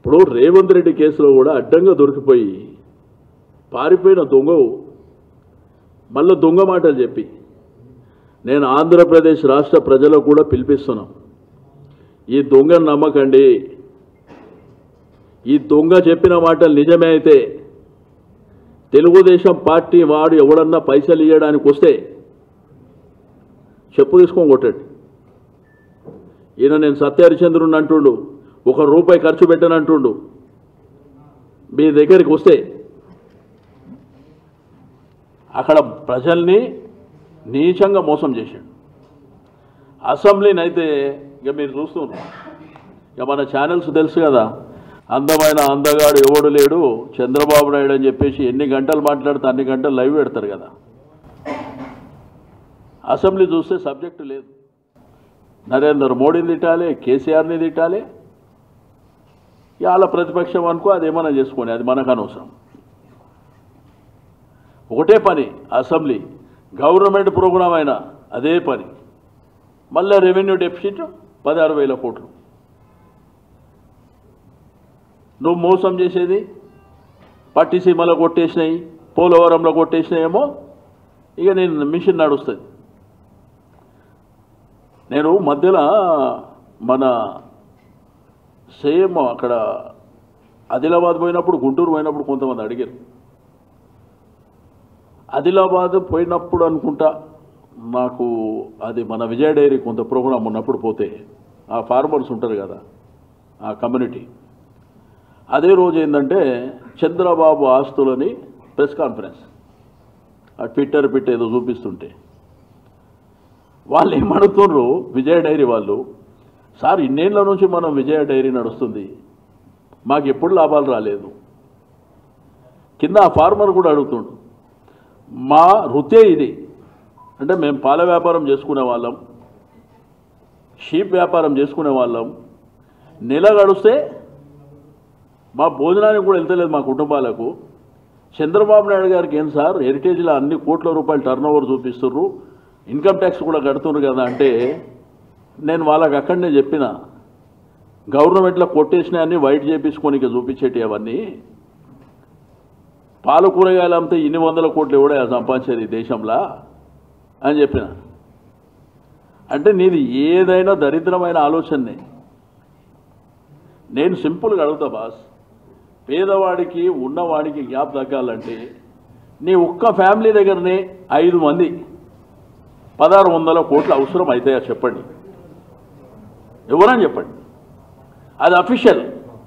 ఇప్పుడు రేవంత్ రెడ్డి కేసులో కూడా అడ్డంగా దొరికిపోయి పారిపోయిన దొంగ మళ్ళీ దొంగ మాటలు చెప్పి నేను ఆంధ్రప్రదేశ్ రాష్ట్ర ప్రజలకు కూడా పిలిపిస్తున్నాం ఈ దొంగను నమ్మకండి ఈ దొంగ చెప్పిన మాటలు నిజమే అయితే తెలుగుదేశం పార్టీ వాడు ఎవడన్నా పైసలు ఇవ్వడానికి వస్తే చెప్పు తీసుకొని కొట్టండి ఈయన నేను సత్యహరిచంద్రుని అంటుండు ఒక రూపాయి ఖర్చు పెట్టను అంటుండు మీ దగ్గరికి వస్తే అక్కడ ప్రజల్ని నీచంగా మోసం చేశాడు అసెంబ్లీని అయితే ఇక మీరు చూస్తున్నారు ఇక మన ఛానల్స్ తెలుసు కదా అందమైన అందగాడు ఎవడు లేడు చంద్రబాబు నాయుడు అని చెప్పేసి ఎన్ని గంటలు మాట్లాడితే అన్ని గంటలు లైవ్ పెడతారు కదా అసెంబ్లీ చూస్తే సబ్జెక్టు లేదు నరేంద్ర మోడీని తిట్టాలి కేసీఆర్ని తిట్టాలి ఇవాళ ప్రతిపక్షం అనుకో అదేమన్నా చేసుకొని అది మనకు అనవసరం ఒకటే పని అసెంబ్లీ గవర్నమెంట్ ప్రోగ్రాం అయినా అదే పని మళ్ళీ రెవెన్యూ డెఫిసిట్ పదహారు వేల కోట్లు నువ్వు మోసం చేసేది పట్టిసీమలో కొట్టేసినాయి పోలవరంలో కొట్టేసినాయేమో ఇక నేను మిషన్ నడుస్తుంది నేను మధ్యలో మన సేమ్ అక్కడ ఆదిలాబాద్ పోయినప్పుడు గుంటూరు పోయినప్పుడు కొంతమంది అడిగారు ఆదిలాబాద్ పోయినప్పుడు అనుకుంటా నాకు అది మన విజయ డైరీ కొంత ప్రోగ్రాం ఉన్నప్పుడు పోతే ఆ ఫార్మర్స్ ఉంటారు కదా ఆ కమ్యూనిటీ అదే రోజు ఏంటంటే చంద్రబాబు ఆస్తులని ప్రెస్ కాన్ఫరెన్స్ ఆ ట్విట్టర్ పిట్ ఏదో చూపిస్తుంటే వాళ్ళు ఏమడుగుతుండ్రు విజయ డైరీ వాళ్ళు సార్ ఇన్నేళ్ళ నుంచి మనం విజయ డైరీ నడుస్తుంది మాకు ఎప్పుడు లాభాలు రాలేదు కింద ఆ ఫార్మర్ కూడా అడుగుతుండు మా వృత్తే ఇది అంటే మేము పాల వ్యాపారం చేసుకునే వాళ్ళం షీప్ వ్యాపారం చేసుకునే వాళ్ళం నెల గడిస్తే మా భోజనానికి కూడా వెళ్తలేదు మా కుటుంబాలకు చంద్రబాబు నాయుడు గారికి ఏం సార్ హెరిటేజ్లో అన్ని కోట్ల రూపాయలు టర్న్ ఓవర్ చూపిస్తుర్రు ఇన్కమ్ ట్యాక్స్ కూడా కడుతున్నారు కదా అంటే నేను వాళ్ళకి అక్కడనే చెప్పిన గవర్నమెంట్లో కొట్టేసినాయన్ని వైట్ చేపించుకొని చూపించేటి అవన్నీ పాలు కూరగాయలు అమ్మితే ఇన్ని వందల కోట్లు ఎవడే సంపాదించేది ఈ దేశంలో అని చెప్పిన అంటే నీది ఏదైనా దరిద్రమైన ఆలోచనే నేను సింపుల్గా అడుగుతా బాస్ పేదవాడికి ఉన్నవాడికి గ్యాప్ తగ్గాలంటే నీ ఒక్క ఫ్యామిలీ దగ్గరనే ఐదు మంది పదహారు వందల కోట్లు అవసరం అవుతాయా చెప్పండి ఎవరని చెప్పండి అది అఫీషియల్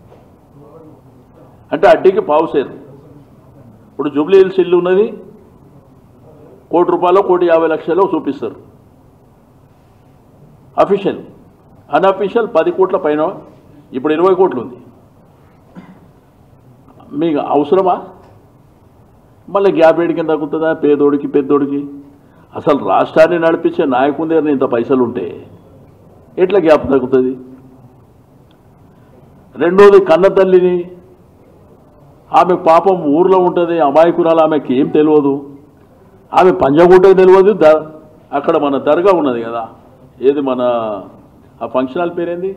అంటే అడ్డీకి పావుసేరు ఇప్పుడు జూబ్లీ హిల్స్ ఇల్లు ఉన్నది కోటి రూపాయలు కోటి యాభై లక్షలు చూపిస్తారు అఫీషియల్ అన్అఫీషియల్ పది కోట్ల పైన ఇప్పుడు ఇరవై కోట్లు ఉంది మీకు అవసరమా మళ్ళీ గ్యాప్ ఏడి కింద తగ్గుతుందా పేదోడికి పెద్దోడికి అసలు రాష్ట్రాన్ని నడిపించే నాయకుని దగ్గర ఇంత పైసలు ఉంటే ఎట్లా గ్యాప్ తగ్గుతుంది రెండోది కన్న తల్లిని ఆమె పాపం ఊర్లో ఉంటుంది అమాయకురాలు ఆమెకి ఏం తెలియదు ఆమె పంజగుట్టకు తెలియదు ద అక్కడ మన దర్గా ఉన్నది కదా ఏది మన ఆ ఫంక్షన్ హాల్ పేరేంది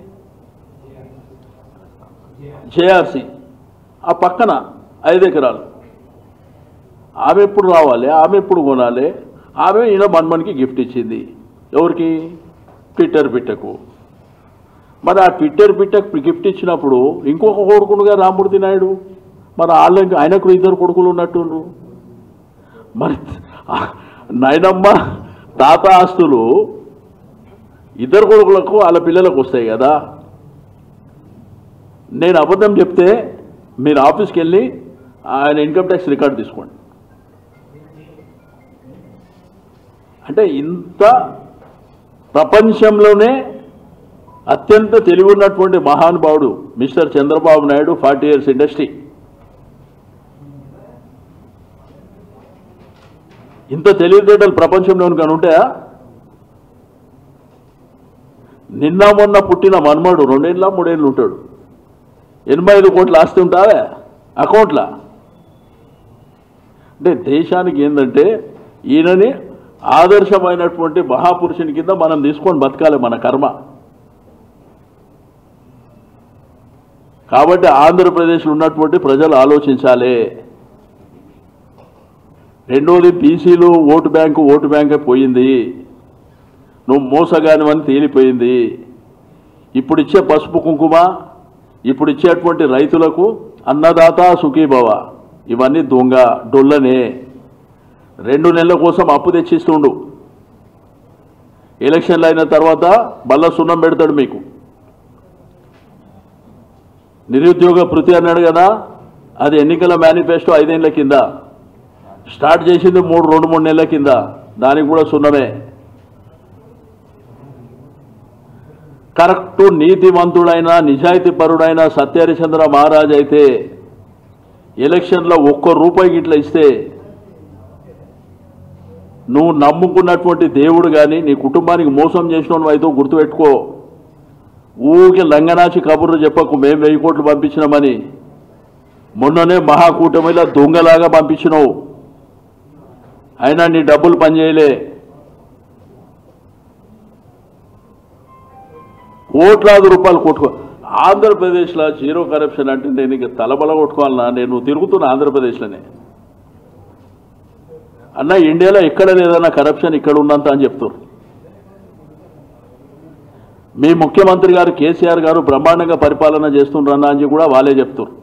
జేఆర్సి ఆ పక్కన ఐదు ఎకరాలు ఆమె ఎప్పుడు రావాలి ఆమె ఎప్పుడు కొనాలి ఆమె ఈయన మన్మన్కి గిఫ్ట్ ఇచ్చింది ఎవరికి ట్విట్టర్ పిట్టకు మరి ఆ ట్విట్టర్ పిట్టకు గిఫ్ట్ ఇచ్చినప్పుడు ఇంకొక కొడుకునుగా రామూర్తి నాయుడు మరి వాళ్ళకి ఆయనకు ఇద్దరు కొడుకులు ఉన్నట్టుండ్రు మరి ఆ నాయనమ్మ తాత ఆస్తులు ఇద్దరు కొడుకులకు వాళ్ళ పిల్లలకు వస్తాయి కదా నేను అబద్ధం చెప్తే మీరు ఆఫీస్కి వెళ్ళి ఆయన ఇన్కమ్ ట్యాక్స్ రికార్డు తీసుకోండి అంటే ఇంత ప్రపంచంలోనే అత్యంత తెలివి ఉన్నటువంటి మహానుభావుడు mister Chandrababu Naidu forty years industry ఇంత తెలివితేటలు ప్రపంచంలో కనుక ఉంటాయా నిన్న మొన్న పుట్టిన మన్మడు రెండేళ్ళ మూడేళ్ళు ఉంటాడు ఎనభై ఐదు కోట్ల ఆస్తి ఉంటావే అకౌంట్లా అంటే దేశానికి ఏంటంటే ఈయనని ఆదర్శమైనటువంటి మహాపురుషుని కింద మనం తీసుకొని బతకాలి మన కర్మ కాబట్టి ఆంధ్రప్రదేశ్లో ఉన్నటువంటి ప్రజలు ఆలోచించాలి రెండోది బీసీలు ఓటు బ్యాంకు ఓటు బ్యాంకే పోయింది నువ్వు మోసగానివని తేలిపోయింది ఇప్పుడు ఇచ్చే పసుపు కుంకుమ ఇప్పుడు ఇచ్చేటువంటి రైతులకు అన్నదాత సుఖీభవ ఇవన్నీ దొంగ డొల్లనే రెండు నెలల కోసం అప్పు తెచ్చిస్తుండు ఎలక్షన్లు అయిన తర్వాత బల్ల సున్నం పెడతాడు మీకు నిరుద్యోగ భృతి అన్నాడు కదా అది ఎన్నికల మేనిఫెస్టో ఐదేళ్ల కింద స్టార్ట్ చేసింది మూడు రెండు మూడు నెలల కింద దానికి కూడా సున్నమే కరెక్ట్ నీతివంతుడైన నిజాయితీపరుడైన సత్యహరిచంద్ర మహారాజ్ అయితే ఎలక్షన్లో ఒక్క రూపాయికి ఇట్లా ఇస్తే నువ్వు నమ్ముకున్నటువంటి దేవుడు కానీ నీ కుటుంబానికి మోసం చేసిన అయితే గుర్తుపెట్టుకో ఊకే లంగనాచి కబుర్లు చెప్పకు మేము వెయ్యి కోట్లు పంపించినామని మొన్ననే మహాకూటమిలో దొంగలాగా పంపించినావు అయినా నీ డబ్బులు పనిచేయలే కోట్లాది రూపాయలు కొట్టుకో ఆంధ్రప్రదేశ్లో జీరో కరప్షన్ అంటే నేను ఇక తలబల కొట్టుకోవాలన్నా నేను తిరుగుతున్నా ఆంధ్రప్రదేశ్లోనే అన్న ఇండియాలో ఎక్కడ లేదన్న కరప్షన్ ఇక్కడ ఉన్నంత అని చెప్తారు మీ ముఖ్యమంత్రి గారు కేసీఆర్ గారు బ్రహ్మాండంగా పరిపాలన చేస్తుండ్రన్న అని కూడా వాళ్ళే చెప్తారు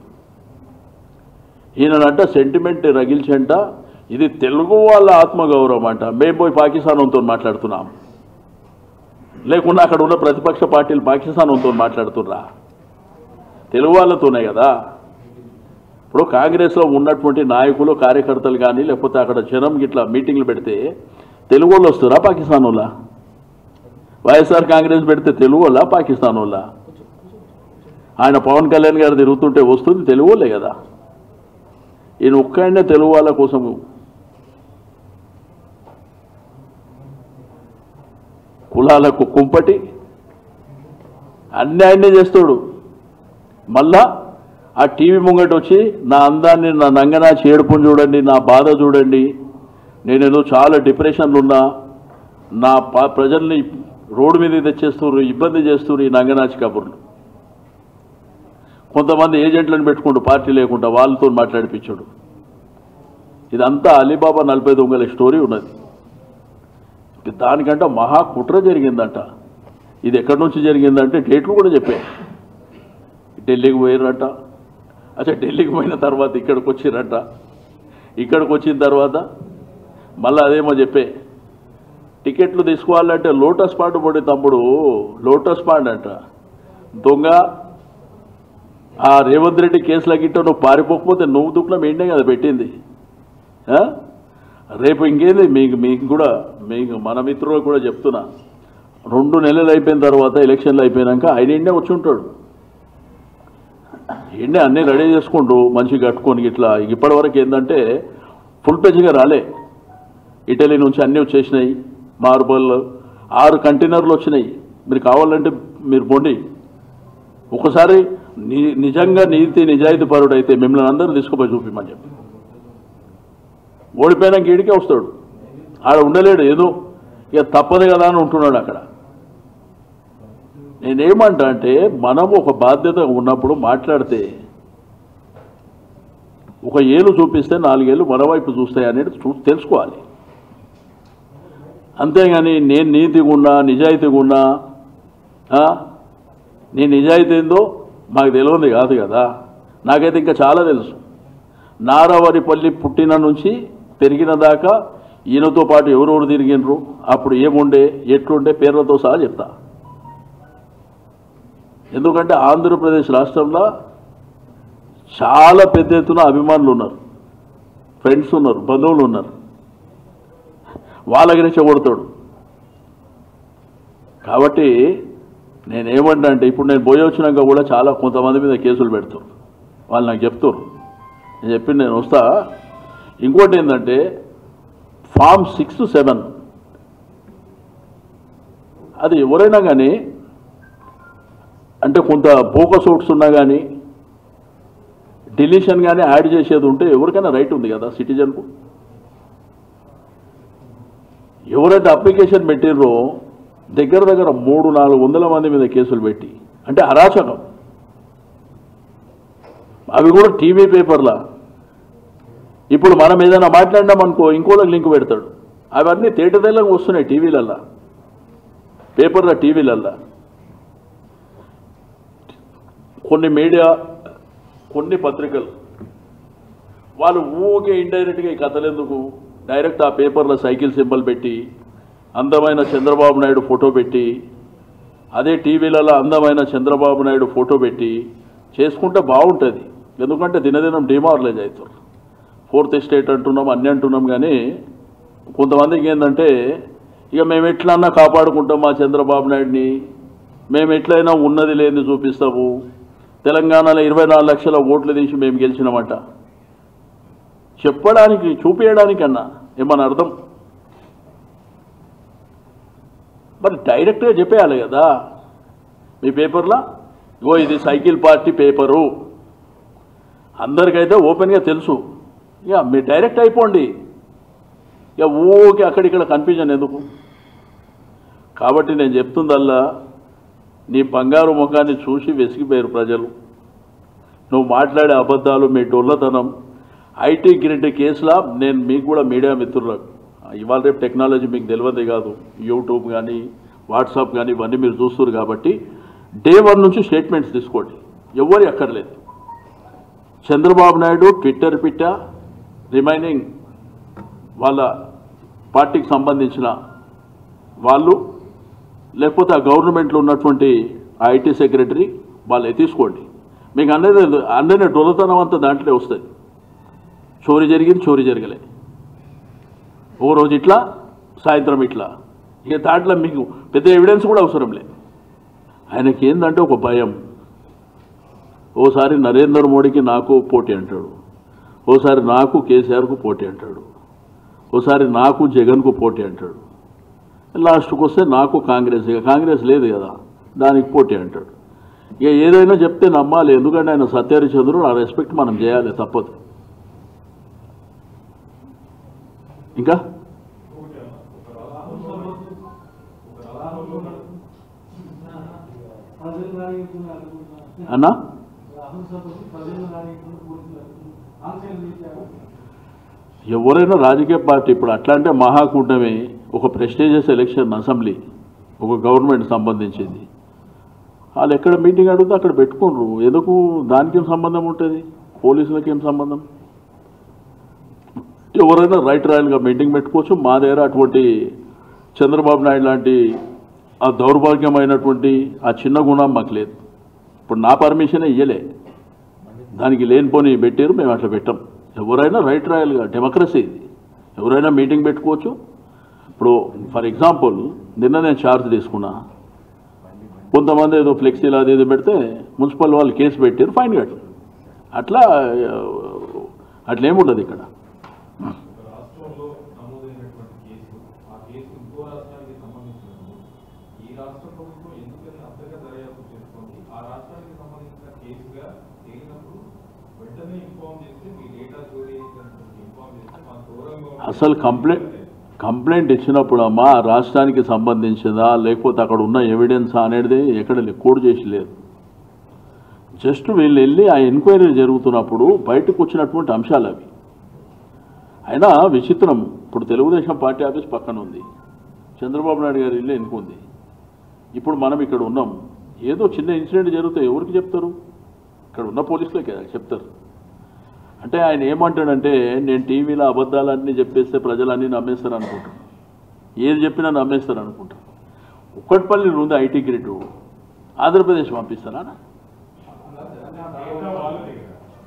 ఈయనంట సెంటిమెంట్ రగిల్చంట ఇది తెలుగు వాళ్ళ ఆత్మగౌరవం అంట మేము పోయి పాకిస్తాన్తో మాట్లాడుతున్నాం లేకుండా అక్కడ ఉన్న ప్రతిపక్ష పార్టీలు పాకిస్తాన్తో మాట్లాడుతుర్రా తెలుగు వాళ్ళతోనే కదా ఇప్పుడు కాంగ్రెస్లో ఉన్నటువంటి నాయకులు కార్యకర్తలు కానీ లేకపోతే అక్కడ జనం గిట్లా మీటింగ్లు పెడితే తెలుగు వాళ్ళు వస్తారా పాకిస్తాన్ వాళ్ళ వైఎస్ఆర్ కాంగ్రెస్ పెడితే తెలుగు వాళ్ళ పాకిస్తాన్ వాళ్ళ ఆయన పవన్ కళ్యాణ్ గారు తిరుగుతుంటే వస్తుంది తెలుగు వాళ్ళే కదా ఈయన ఒక్కడనే తెలుగు వాళ్ళ కోసం కులాలకు కుంపటి అన్ని ఆయనే చేస్తాడు మళ్ళా ఆ టీవీ ముంగట వచ్చి నా అందాన్ని నా నంగనా చేడుపుని చూడండి నా బాధ చూడండి నేనేదో చాలా డిప్రెషన్లు ఉన్నా నా ప- ప్రజల్ని రోడ్డు మీద తెచ్చేస్తున్నారు ఇబ్బంది చేస్తున్నారు ఈ నంగనాచి కబుర్లు కొంతమంది ఏజెంట్లను పెట్టుకుంటూ పార్టీ లేకుండా వాళ్ళతో మాట్లాడిపించాడు ఇదంతా అలీబాబా నలభై దొంగల స్టోరీ ఉన్నది దానికంటే మహా కుట్ర జరిగిందంట ఇది ఎక్కడి నుంచి జరిగిందంటే డేట్లు కూడా చెప్పాయి ఢిల్లీకి పోయినట్ట అచ్చా ఢిల్లీకి పోయిన తర్వాత ఇక్కడికి వచ్చిరట ఇక్కడికి వచ్చిన తర్వాత మళ్ళీ అదేమో చెప్పే టికెట్లు తీసుకోవాలంటే లోటస్ పాండ్ పడి తమ్ముడు లోటస్ పాండ్ అంట దొంగ ఆ రేవంత్ రెడ్డి కేసుల గిట్ట నువ్వు పారిపోకపోతే నువ్వు దుఃఖం ఏంటే కదా పెట్టింది ఆ? రేపు ఇంకేంది మీకు మీకు కూడా మీకు మన మిత్రులకు కూడా చెప్తున్నా రెండు నెలలు అయిపోయిన తర్వాత ఎలక్షన్లు అయిపోయినాక ఆయన ఇండే వచ్చి ఉంటాడు ఎండే అన్నీ రెడీ చేసుకుంటూ మంచిగా కట్టుకొని ఇట్లా ఇప్పటివరకు ఏంటంటే ఫుల్ పేజ్గా రాలే ఇటలీ నుంచి అన్నీ వచ్చేసినాయి మార్బల్ ఆరు కంటైనర్లు వచ్చినాయి మీరు కావాలంటే మీరు పొండి ఒకసారి ని నిజంగా నీతి నిజాయితీ పరుడు అయితే మిమ్మల్ని అందరూ తీసుకుపోయి చూపిమని చెప్పి ఓడిపోయినాక ఈడికే వస్తాడు ఆడ ఉండలేడు ఏదో ఇక తప్పదు కదా అని ఉంటున్నాడు అక్కడ నేనేమంటా అంటే మనం ఒక బాధ్యత ఉన్నప్పుడు మాట్లాడితే ఒక ఏలు చూపిస్తే నాలుగేళ్ళు మరోవైపు చూస్తాయి అనేది చూ తెలుసుకోవాలి అంతేగాని నేను నీతిగా ఉన్నా నిజాయితీగా ఉన్నా ఆ? నేను నిజాయితీ ఏందో మాకు తెలియదు కాదు కదా నాకైతే ఇంకా చాలా తెలుసు నారావరిపల్లి పుట్టిన నుంచి పెరిగిన దాకా ఈయనతో పాటు ఎవరెవరు తిరిగినరు అప్పుడు ఏముండే ఎట్లుండే పేర్లతో సహా చెప్తా ఎందుకంటే ఆంధ్రప్రదేశ్ రాష్ట్రంలో చాలా పెద్ద ఎత్తున అభిమానులు ఉన్నారు ఫ్రెండ్స్ ఉన్నారు బంధువులు ఉన్నారు వాళ్ళకి రెచ్చగొడతాడు కాబట్టి నేనేమంటా అంటే ఇప్పుడు నేను పోయి వచ్చినాక కూడా చాలా కొంతమంది మీద కేసులు పెడతారు వాళ్ళు నాకు చెప్తారు నేను చెప్పి నేను వస్తా ఇంకోటి ఏంటంటే ఫామ్ సిక్స్ సెవెన్ అది ఎవరైనా కానీ అంటే కొంత బోకస్ ఓట్స్ ఉన్నా కానీ డిలీషన్ కానీ యాడ్ చేసేది ఉంటే ఎవరికైనా రైట్ ఉంది కదా సిటిజన్కు ఎవరైతే అప్లికేషన్ పెట్టిర్రో దగ్గర దగ్గర మూడు నాలుగు వందల మంది మీద కేసులు పెట్టి అంటే అరాచకం అవి కూడా టీవీ పేపర్లా ఇప్పుడు మనం ఏదైనా మాట్లాడినాం అనుకో ఇంకోళ్ళకి లింక్ పెడతాడు అవన్నీ తేటతెల్లంగా వస్తున్నాయి టీవీలల్లా పేపర్ల టీవీలల్లా కొన్ని మీడియా కొన్ని పత్రికలు వాళ్ళు ఊకే ఇండైరెక్ట్గా ఈ కథలు ఎందుకు డైరెక్ట్ ఆ పేపర్లో సైకిల్ సింబల్ పెట్టి అందమైన చంద్రబాబు నాయుడు ఫోటో పెట్టి అదే టీవీలలో అందమైన చంద్రబాబు నాయుడు ఫోటో పెట్టి చేసుకుంటే బాగుంటుంది ఎందుకంటే దినదినం డిమారలైజ్ అవుతారు ఫోర్త్ ఎస్టేట్ అంటున్నాం అన్ని అంటున్నాం కానీ కొంతమందికి ఏంటంటే ఇక మేము ఎట్లన్నా కాపాడుకుంటాం మా చంద్రబాబు నాయుడిని మేము ఎట్లయినా ఉన్నది లేని చూపిస్తాము తెలంగాణలో ఇరవై నాలుగు లక్షల ఓట్లు తీసి మేము గెలిచినామట చెప్పడానికి చూపించడానికన్నా ఏమన్నా అర్థం మరి డైరెక్ట్గా చెప్పేయాలి కదా మీ పేపర్లో ఇగో ఇది సైకిల్ పార్టీ పేపరు అందరికైతే ఓపెన్గా తెలుసు ఇక మీరు డైరెక్ట్ అయిపోండి ఇక ఊకే అక్కడిక్కడ కన్ఫ్యూజన్ ఎందుకు కాబట్టి నేను చెప్తుందల్లా నీ బంగారు ముఖాన్ని చూసి వెసిగిపోయారు ప్రజలు నువ్వు మాట్లాడే అబద్ధాలు మీ డొల్లతనం ఐటీ గ్రిడ్ కేసులా నేను మీకు కూడా మీడియా మిత్రులకు ఇవాళ రేపు టెక్నాలజీ మీకు తెలియదే కాదు యూట్యూబ్ కానీ వాట్సాప్ కానీ ఇవన్నీ మీరు చూస్తారు కాబట్టి డే వన్ నుంచి స్టేట్మెంట్స్ తీసుకోండి ఎవరి అక్కర్లేదు చంద్రబాబు నాయుడు ట్విట్టర్ పిట్ట రిమైనింగ్ వాళ్ళ పార్టీకి సంబంధించిన వాళ్ళు లేకపోతే ఆ గవర్నమెంట్లో ఉన్నటువంటి ఐటీ సెక్రటరీ వాళ్ళు తీసుకోండి మీకు అనేది అందరినీ డొలతనం అంతా దాంట్లో వస్తుంది చోరీ జరిగింది చోరీ జరగలే ఓ రోజు ఇట్లా సాయంత్రం ఇట్లా ఇక దాంట్లో మీకు పెద్ద ఎవిడెన్స్ కూడా అవసరం లేదు ఆయనకి ఏంటంటే ఒక భయం ఓసారి నరేంద్ర మోడీకి నాకు పోటీ అంటాడు ఓసారి నాకు కేసీఆర్కు పోటీ అంటాడు ఓసారి నాకు జగన్కు పోటీ అంటాడు లాస్ట్కి వస్తే నాకు కాంగ్రెస్ ఇక కాంగ్రెస్ లేదు కదా దానికి పోటీ అంటాడు ఇక ఏదైనా చెప్తే నమ్మాలి ఎందుకంటే ఆయన సత్యహరిచంద్రుడు ఆ రెస్పెక్ట్ మనం చేయాలి తప్పదు ఇంకా ప్రజలు రానిస్తున్నారు అనుకుంటున్నారు. అన్నా రాహుల్ సభకు ప్రజలు రానిస్తున్నారు పోలీసులు ఆంక్షలు ఇచ్చారు ఎవరైనా రాజకీయ పార్టీ ఇప్పుడు అట్లా అంటే మహాకూటమి ఒక ప్రెస్టీజియస్ ఎలక్షన్ అసెంబ్లీ ఒక గవర్నమెంట్ సంబంధించింది వాళ్ళు ఎక్కడ మీటింగ్ అడిగితే అక్కడ పెట్టుకోనరు ఎందుకు దానికి ఏం సంబంధం ఉంటుంది పోలీసులకి ఏం సంబంధం ఎవరైనా రైట్ రాయల్గా మీటింగ్ పెట్టుకోవచ్చు మా దగ్గర అటువంటి చంద్రబాబు నాయుడు లాంటి ఆ దౌర్భాగ్యమైనటువంటి ఆ చిన్న గుణం మాకు లేదు ఇప్పుడు నా పర్మిషనే ఇయ్యలే దానికి లేనిపోని పెట్టారు మేము అట్లా పెట్టాం ఎవరైనా రైట్ రాయల్గా డెమోక్రసీ ఇది ఎవరైనా మీటింగ్ పెట్టుకోవచ్చు ఇప్పుడు ఫర్ ఎగ్జాంపుల్ నిన్న నేను ఛార్జ్ తీసుకున్నా కొంతమంది ఏదో ఫ్లెక్సీలు అది ఇది పెడితే మున్సిపల్ వాళ్ళు కేసు పెట్టారు ఫైన్ కట్టారు అట్లా ఆ, అట్లా ఏముండదు ఇక్కడ ఒక రాష్ట్రంలో నమోదైనటువంటి కేసు ఆ కేసు ఇంకో రాష్ట్రానికి సంబంధించినప్పుడు ఈ రాష్ట్ర ప్రభుత్వం ఎందుకని అంతగా దర్యాప్తు చేసుకొని ఆ రాష్ట్రానికి సంబంధించిన కేసుగా తేలినప్పుడు వెంటనే ఇన్ఫార్మ్ చేస్తే మీ డేటా చోరీ అయిందని ఇన్ఫార్మ్ చేస్తే మాకు దూరంగా ఉన్న- అసలు కంప్లైంట్ కంప్లైంట్ ఇచ్చినప్పుడు అమ్మా ఆ రాష్ట్రానికి సంబంధించిందా లేకపోతే అక్కడ ఉన్న ఎవిడెన్స్ అనేది ఎక్కడ రికార్డ్ చేసి లేదు జస్ట్ వీళ్ళు వెళ్ళి ఆ ఎంక్వైరీ జరుగుతున్నప్పుడు బయటకు వచ్చినటువంటి అంశాలు అవి అయినా విచిత్రం ఇప్పుడు తెలుగుదేశం పార్టీ ఆఫీస్ పక్కన ఉంది చంద్రబాబు నాయుడు గారి ఇల్లు ఎన్నుకుంది ఇప్పుడు మనం ఇక్కడ ఉన్నాం ఏదో చిన్న ఇన్సిడెంట్ జరిగితే ఎవరికి చెప్తారు ఇక్కడ ఉన్న పోలీసులకే చెప్తారు అంటే ఆయన ఏమంటాడంటే నేను టీవీలో అబద్ధాలన్నీ చెప్పేస్తే ప్రజలన్నీ నమ్మేస్తారు అనుకుంటాను ఏది చెప్పినా నమ్మేస్తారు అనుకుంటాను ఉక్కట్పల్లి ఉంది ఐటీ గ్రిడ్ ఆంధ్రప్రదేశ్ పంపిస్తానా డేటా వాళ్ళ దగ్గర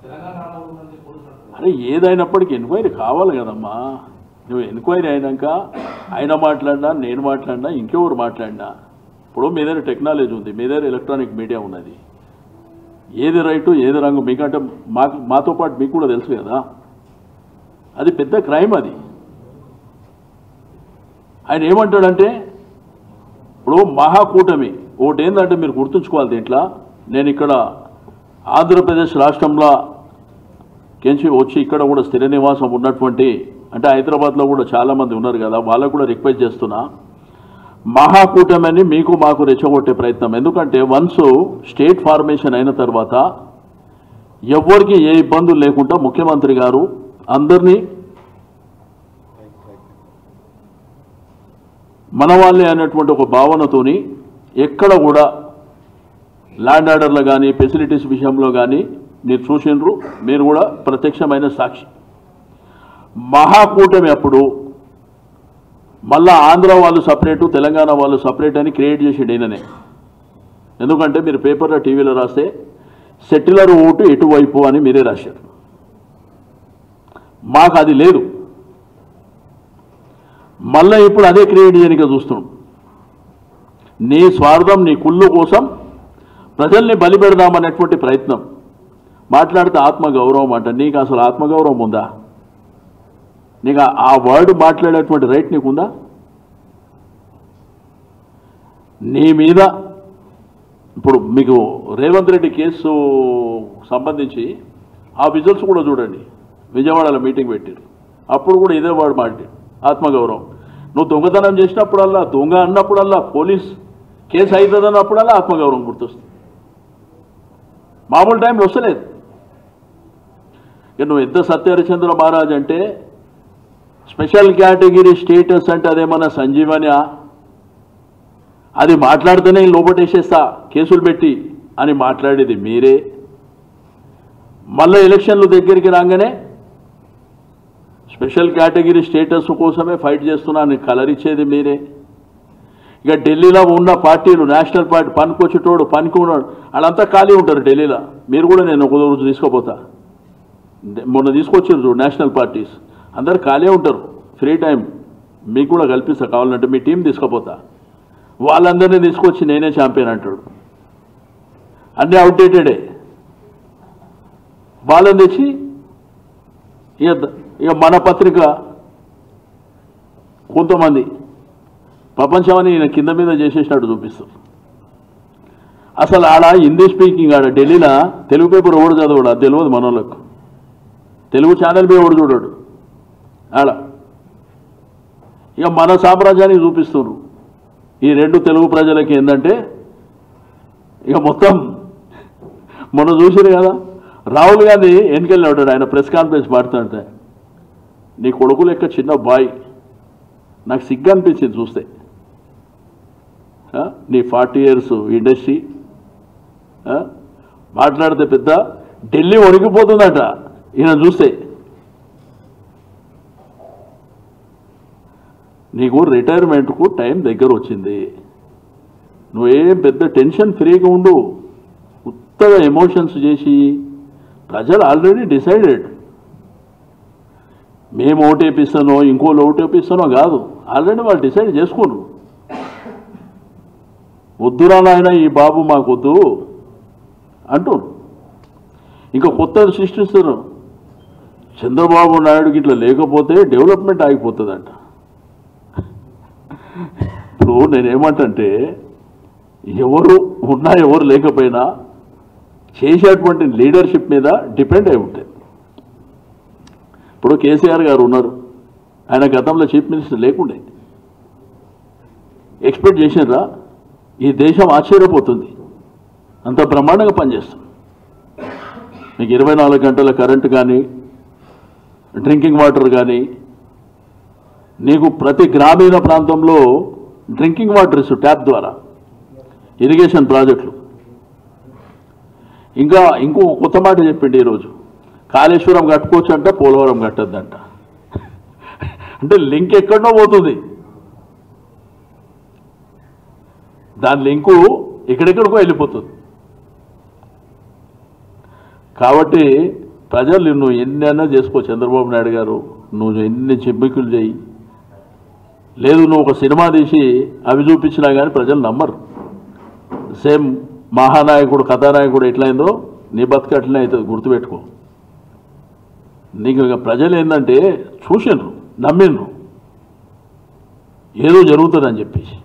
అరే ఏదైనప్పటికీ ఎంక్వైరీ కావాలి కదమ్మా నువ్వు ఎంక్వైరీ అయినాక ఆయన మాట్లాడినా నేను మాట్లాడినా ఇంకెవరు మాట్లాడినా ఇప్పుడు మీ దగ్గర టెక్నాలజీ ఉంది మీ దగ్గర ఎలక్ట్రానిక్ మీడియా ఉన్నది ఏది రైటు ఏది రంగు మీకంటే మాకు మాతో పాటు మీకు కూడా తెలుసు కదా అది పెద్ద క్రైమ్ అది ఆయన ఏమంటాడంటే ఇప్పుడు మహాకూటమి ఒకటి ఏంటంటే మీరు గుర్తుంచుకోవాలి దీంట్లో నేను ఇక్కడ ఆంధ్రప్రదేశ్ రాష్ట్రంలో కెంచి వచ్చి ఇక్కడ కూడా స్థిర నివాసం ఉన్నటువంటి అంటే హైదరాబాద్లో కూడా చాలామంది ఉన్నారు కదా వాళ్ళకు కూడా రిక్వెస్ట్ చేస్తున్నా మహాకూటమిని మీకు మాకు రెచ్చగొట్టే ప్రయత్నం ఎందుకంటే వన్స్ స్టేట్ ఫార్మేషన్ అయిన తర్వాత ఎవ్వరికి ఏ ఇబ్బందులు లేకుండా ముఖ్యమంత్రి గారు అందరినీ మన వాళ్ళే అనేటువంటి ఒక భావనతోని ఎక్కడ కూడా ల్యాండ్ ఆర్డర్లో కానీ ఫెసిలిటీస్ విషయంలో కానీ మీరు చూసిండ్రు మీరు కూడా ప్రత్యక్షమైన సాక్షి మహాకూటమి అప్పుడు మళ్ళా ఆంధ్ర వాళ్ళు సపరేటు తెలంగాణ వాళ్ళు సపరేట్ అని క్రియేట్ చేసిండు ఈయననే ఎందుకంటే మీరు పేపర్లో టీవీలో రాస్తే సెటిలర్ ఓటు ఎటువైపు అని మీరే రాశారు మాకు అది లేదు మళ్ళీ ఇప్పుడు అదే క్రియేట్ చేయడానికి చూస్తున్నాం నీ స్వార్థం నీ కుళ్ళు కోసం ప్రజల్ని బలి పెడదామనేటువంటి ప్రయత్నం మాట్లాడితే ఆత్మగౌరవం అంట నీకు అసలు ఆత్మగౌరవం ఉందా నీకు ఆ- ఆ వర్డ్ మాట్లాడేటువంటి రైట్ నీకుందా నీ మీద ఇప్పుడు మీకు రేవంత్ రెడ్డి కేసు సంబంధించి ఆ విజువల్స్ కూడా చూడండి విజయవాడలో మీటింగ్ పెట్టారు అప్పుడు కూడా ఇదే వర్డ్ మాట్లాడు ఆత్మగౌరవం నువ్వు దొంగతనం చేసినప్పుడల్లా దొంగ అన్నప్పుడల్లా పోలీస్ కేసు అవుతుంది అన్నప్పుడల్లా ఆత్మగౌరవం గుర్తొస్తుంది మామూలు టైంలో వస్తలేదు ఇక నువ్వు ఎంత సత్యహరిచంద్ర మహారాజ్ అంటే స్పెషల్ కేటగిరీ స్టేటస్ అంటే అదేమన్నా సంజీవనియా అది మాట్లాడితేనే లోపటేసేస్తా కేసులు పెట్టి అని మాట్లాడేది మీరే మళ్ళీ ఎలక్షన్లు దగ్గరికి రాగానే స్పెషల్ కేటగిరీ స్టేటస్ కోసమే ఫైట్ చేస్తున్నాను కలర్ ఇచ్చేది మీరే ఇక ఢిల్లీలో ఉన్న పార్టీలు నేషనల్ పార్టీ పనికొచ్చేటోడు పనికి ఉన్నాడు వాళ్ళంతా ఖాళీ ఉంటారు ఢిల్లీలో మీరు కూడా నేను ఒక రోజు తీసుకోపోతా de- మొన్న తీసుకొచ్చారు చూడు నేషనల్ పార్టీస్ అందరు ఖాళీ ఉంటారు ఫ్రీ టైం మీకు కూడా కల్పిస్తా కావాలంటే మీ టీం తీసుకుపోతా వాళ్ళందరినీ తీసుకొచ్చి నేనే ఛాంపియన్ అంటాడు అన్నీ అవుట్డేటెడే వాళ్ళని తెచ్చి ఇక ద- ఇక మన పత్రిక కొంతమంది ప్రపంచమని ఈయన కింద మీద చేసేసినట్టు చూపిస్తారు అసలు ఆడ హిందీ స్పీకింగ్ ఆడ ఢిల్లీలో తెలుగు పేపర్ ఎవడు చదవడు అది తెలియదు మనోళ్ళకు తెలుగు ఛానల్ మీద ఎవడు చూడడు ఆడ ఇక మన సామ్రాజ్యానికి చూపిస్తున్నారు ఈ రెండు తెలుగు ప్రజలకి ఏంటంటే ఇక మొత్తం మొన్న చూసారు కదా రాహుల్ గాంధీ ఎన్నికల్లో ఉంటాడు ఆయన ప్రెస్ కాన్ఫరెన్స్ మాడుతుంటే నీ కొడుకు లెక్క చిన్న బాయ్ నాకు సిగ్గు అనిపించింది చూస్తే ఆ? నీ ఫార్టీ ఇయర్స్ ఇండస్ట్రీ ఆ? మాట్లాడితే పెద్ద ఢిల్లీ వణికిపోతుందట ఈయన చూస్తే నీకు రిటైర్మెంట్కు టైం దగ్గర వచ్చింది నువ్వేం పెద్ద టెన్షన్ ఫ్రీగా ఉండు ఉత్తగా ఎమోషన్స్ చేసి ప్రజలు ఆల్రెడీ డిసైడెడ్ మేము ఓటేపిస్తానో ఇంకోళ్ళు ఓటేపిస్తానో కాదు ఆల్రెడీ వాళ్ళు డిసైడ్ చేసుకోరు వద్దురా నాయన ఈ బాబు మాకు వద్దు అంటారు ఇంకా కొత్త సృష్టిస్తారు చంద్రబాబు నాయుడుకి ఇట్లా లేకపోతే డెవలప్మెంట్ ఆగిపోతుందంట ఇప్పుడు నేనేమంటే ఎవరు ఉన్నా ఎవరు లేకపోయినా చేసేటువంటి లీడర్షిప్ మీద డిపెండ్ అయి ఉంటుంది ఇప్పుడు కేసీఆర్ గారు ఉన్నారు ఆయన గతంలో చీఫ్ మినిస్టర్ లేకుండే ఎక్స్పెక్ట్ చేసినరా ఈ దేశం ఆశ్చర్యపోతుంది అంత బ్రహ్మాండంగా పనిచేస్తుంది మీకు ఇరవై నాలుగు గంటల కరెంటు కానీ డ్రింకింగ్ వాటర్ కానీ నీకు ప్రతి గ్రామీణ ప్రాంతంలో డ్రింకింగ్ వాటర్ ఇస్తు ట్యాప్ ద్వారా ఇరిగేషన్ ప్రాజెక్టులు ఇంకా ఇంకో కొత్త మాట చెప్పిండి ఈరోజు కాళేశ్వరం కట్టుకోవచ్చు అంట పోలవరం కట్టద్దంట అంటే లింక్ ఎక్కడో పోతుంది దాని లింకు ఎక్కడెక్కడికో వెళ్ళిపోతుంది కాబట్టి ప్రజలు నువ్వు ఎన్ని అన్నా చేసుకో చంద్రబాబు నాయుడు గారు నువ్వు ఎన్ని చెమ్మికులు చేయి లేదు నువ్వు ఒక సినిమా తీసి అవి చూపించినా కానీ ప్రజలు నమ్మరు సేమ్ మహానాయకుడు కథానాయకుడు ఎట్లయిందో నీ బతుకు అట్లనే అవుతుంది గుర్తుపెట్టుకో నీకు ఇక ప్రజలు ఏంటంటే చూసిండ్రు నమ్మిండ్రు ఏదో జరుగుతుందని చెప్పేసి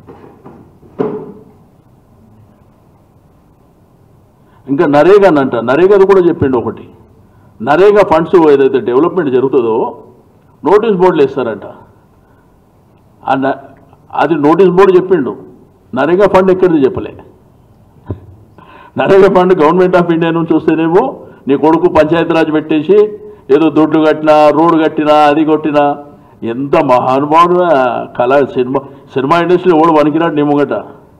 ఇంకా నరేగా అంట నరేగాది కూడా చెప్పిండు ఒకటి నరేగా ఫండ్స్ ఏదైతే డెవలప్మెంట్ జరుగుతుందో నోటీస్ బోర్డులు ఇస్తారంట ఆ న- అది నోటీస్ బోర్డు చెప్పిండు నరేగా ఫండ్ ఎక్కడిది చెప్పలే NREGA fund government of India నుంచి వస్తేనేమో నీ కొడుకు పంచాయతీరాజ్ పెట్టేసి ఏదో దొడ్లు కట్టినా రోడ్డు కట్టినా అది కొట్టినా ఎంత మహానుభావుడు కళ సినిమా సినిమా ఇండస్ట్రీ ఓడు వణికినాడు నీ ముంగట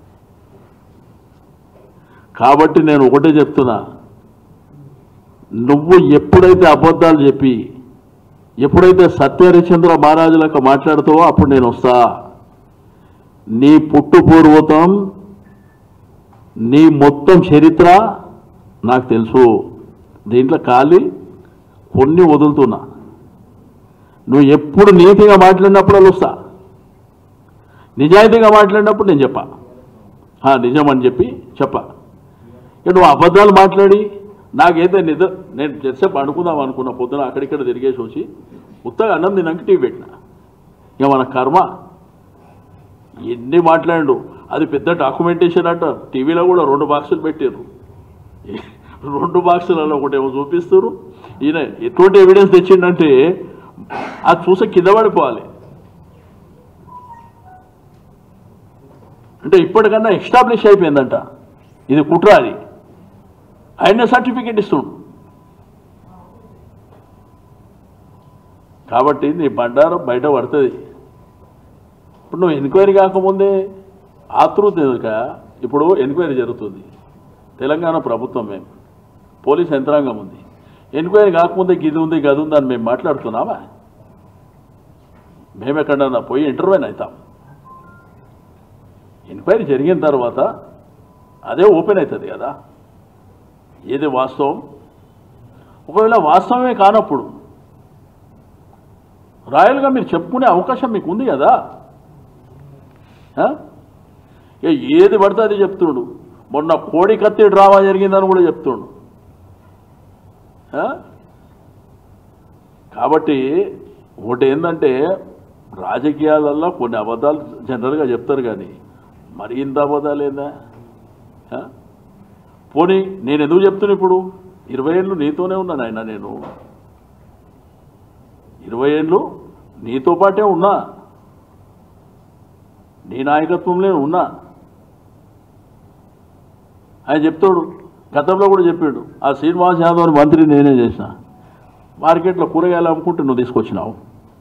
కాబట్టి నేను ఒకటే చెప్తున్నా నువ్వు ఎప్పుడైతే అబద్ధాలు చెప్పి ఎప్పుడైతే సత్యహరిచంద్ర మహారాజులకు మాట్లాడుతావో అప్పుడు నేను వస్తా నీ పుట్టు పూర్వతం నీ మొత్తం చరిత్ర నాకు తెలుసు దీంట్లో ఖాళీ కొన్ని వదులుతున్నా నువ్వు ఎప్పుడు నీతిగా మాట్లాడినప్పుడు వస్తా నిజాయితీగా మాట్లాడినప్పుడు నేను చెప్పా ఆ, నిజం అని చెప్పి చెప్పా ఇక నువ్వు అబద్ధాలు మాట్లాడి నాకైతే నిద్ర నేను చెసేపు అనుకుందాం అనుకున్న పొద్దున అక్కడిక్కడ తిరిగేసి వచ్చి ఉత్తగా అన్నం తిన్నాక టీవీ పెట్టిన ఇక మన కర్మ ఎన్ని మాట్లాడు అది పెద్ద డాక్యుమెంటేషన్ అంట టీవీలో కూడా రెండు బాక్సులు పెట్టారు రెండు బాక్సులలో ఒకటేమో చూపిస్తారు ఈయన ఎటువంటి ఎవిడెన్స్ తెచ్చిండంటే అది చూసే కింద పడిపోవాలి అంటే ఇప్పటికన్నా ఎస్టాబ్లిష్ అయిపోయిందంట ఇది కుట్ర అది ఆయన సర్టిఫికేట్ ఇస్తుండు కాబట్టి నీ బండారం బయట పడుతుంది ఇప్పుడు నువ్వు ఎంక్వైరీ కాకముందే ఆతృత ఎదుక ఇప్పుడు ఎంక్వైరీ జరుగుతుంది తెలంగాణ ప్రభుత్వం మేము పోలీస్ యంత్రాంగం ఉంది ఎంక్వైరీ కాకముందే గిది ఉంది గది ఉంది అని మేము మాట్లాడుతున్నామా మేము ఎక్కడన్నా పోయి ఇంటర్వ్యూని అవుతాం ఎంక్వైరీ జరిగిన తర్వాత అదే ఓపెన్ అవుతుంది కదా ఏది వాస్తవం ఒకవేళ వాస్తవమే కానప్పుడు రాయల్గా మీరు చెప్పుకునే అవకాశం మీకు ఉంది కదా ఆ? ఇక ఏది పడితే అది చెప్తుండు మొన్న కోడి కత్తి డ్రామా జరిగిందని కూడా చెప్తుండు ఆ? కాబట్టి ఒకటి ఏంటంటే రాజకీయాలలో కొన్ని అబద్ధాలు జనరల్గా చెప్తారు కానీ మరి ఇంత అబద్ధాలు ఏందా ఆ? పోనీ నేను ఎందుకు చెప్తున్నా ఇప్పుడు ఇరవై ఏళ్ళు నీతోనే ఉన్నాను ఆయన నేను ఇరవై ఏళ్ళు నీతో పాటే ఉన్నా నీ నాయకత్వంలో ఉన్నా ఆయన చెప్తాడు గతంలో కూడా చెప్పాడు ఆ శ్రీనివాస్ యాదవ్ అని మంత్రి నేనే చేసిన మార్కెట్లో కూరగాయలు అమ్ముకుంటే నువ్వు తీసుకొచ్చినావు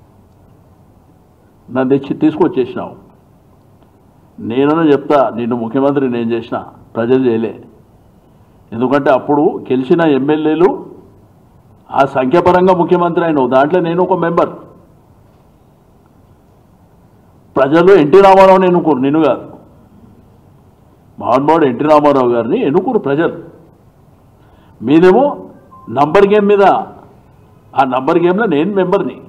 నన్ను తెచ్చి తీసుకొచ్చేసినావు నేననే చెప్తా నిన్ను ముఖ్యమంత్రి నేను చేసిన ప్రజలు చేయలే ఎందుకంటే అప్పుడు గెలిచిన ఎమ్మెల్యేలు ఆ సంఖ్యాపరంగా ముఖ్యమంత్రి అయినావు దాంట్లో నేను ఒక మెంబర్ ప్రజలు ఎన్టీ రామారావుని ఎన్నుకోరు నిన్ను కాదు మహానుభావుడు ఎన్టీ రామారావు గారిని ఎన్నుకోరు ప్రజలు మీదేమో నంబర్ గేమ్ మీద ఆ నంబర్ గేమ్లో నేను మెంబర్ని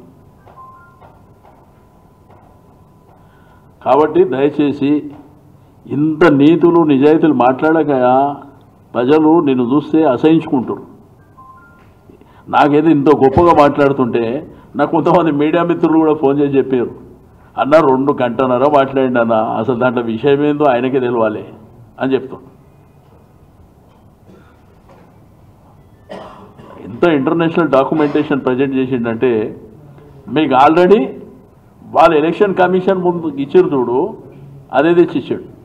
కాబట్టి దయచేసి ఇంత నీతులు నిజాయితీలు మాట్లాడక ప్రజలు నిన్ను చూస్తే అసహించుకుంటారు నాకేదో ఇంత గొప్పగా మాట్లాడుతుంటే నాకు కొంతమంది మీడియా మిత్రులు కూడా ఫోన్ చేసి చెప్పారు అన్న రెండు గంటన్నర మాట్లాడిండి అన్న అసలు దాంట్లో విషయం ఏందో ఆయనకే తెలవాలి అని చెప్తాం ఎంత ఇంటర్నేషనల్ డాక్యుమెంటేషన్ ప్రజెంట్ చేసిండంటే మీకు ఆల్రెడీ వాళ్ళు ఎలక్షన్ కమిషన్ ముందు ఇచ్చారు చూడు అదే తెచ్చి ఇచ్చాడు